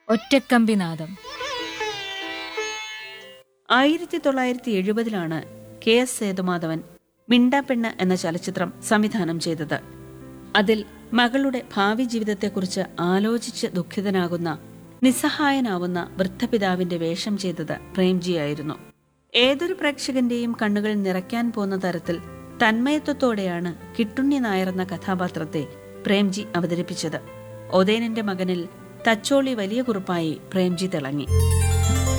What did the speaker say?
ഒറ്റക്കമ്പിനാദം ആയിരത്തി തൊള്ളായിരത്തി എഴുപതിലാണ് കെ എസ് സേതുമാധവൻ മിണ്ടാപ്പെണ്ണ് എന്ന ചലച്ചിത്രം സംവിധാനം ചെയ്തത് അതിൽ മകളുടെ ഭാവി ജീവിതത്തെക്കുറിച്ച് ആലോചിച്ച് ദുഃഖിതനാകുന്ന നിസ്സഹായനാവുന്ന വൃദ്ധപിതാവിന്റെ വേഷം ചെയ്തത് പ്രേംജിയായിരുന്നു ഏതൊരു പ്രേക്ഷകന്റെയും കണ്ണുകൾ നിറയ്ക്കാൻ പോന്ന തരത്തിൽ തന്മയത്വത്തോടെയാണ് കിട്ടുണ്ണി നായർ എന്ന കഥാപാത്രത്തെ പ്രേംജി അവതരിപ്പിച്ചത് ഒതേനന്റെ മകനിൽ തച്ചോളി വലിയ കുറുപ്പായി പ്രേംജി തിളങ്ങി